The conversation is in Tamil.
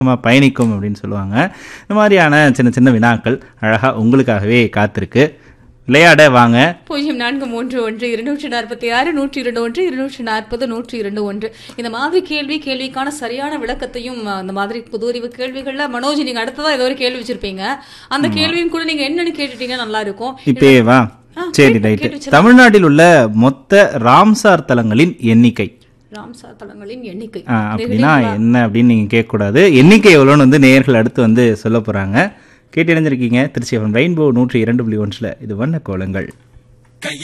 நம்ம பயணிக்கும் அப்படின்னு சொல்லுவாங்க இந்த மாதிரியான சின்ன சின்ன வினாக்கள் அழகாக உங்களுக்காகவே காத்திருக்கு விளையாட வாங்க பூஜ்ஜியம் நான்கு மூன்று ஒன்று இருநூற்றி நாற்பத்தி ஆறு நூற்றி இரண்டு ஒன்று இருநூற்றி நாற்பது நூற்றி இரண்டு ஒன்று இந்த மாதிரி கேள்வி கேள்விக்கான சரியான விளக்கத்தையும் அஹ், அந்த மாதிரி புது அறிவு கேள்விகள்ல மனோஜ் நீங்க அடுத்ததா ஏதோ ஒரு கேள்வி வச்சிருப்பீங்க அந்த கேள்வியும் கூட நீங்க என்னன்னு கேட்டுட்டீங்கன்னா நல்லா இருக்கும் இப்பே வா ஆ, சரி கேட்டு- ரைட்டு கேட்டு வச்சிடலாம். தமிழ்நாட்டில் உள்ள மொத்த ராம்சார் தலங்களின் எண்ணிக்கை ராம்சார் தலங்களின் எண்ணிக்கை ஆ, அப்படின்னா என்ன அப்படின்னு நீங்கள் கேட்கக்கூடாது எண்ணிக்கை எவ்வளோன்னு வந்து நேயர்கள் அடுத்து வந்து சொல்ல போகிறாங்க கேட்டு இணைஞ்சிருக்கீங்க திருச்சி ரெயின்போ நூற்றி இரண்டு புள்ளி ஒன்றில் இது வண்ண கோலங்கள்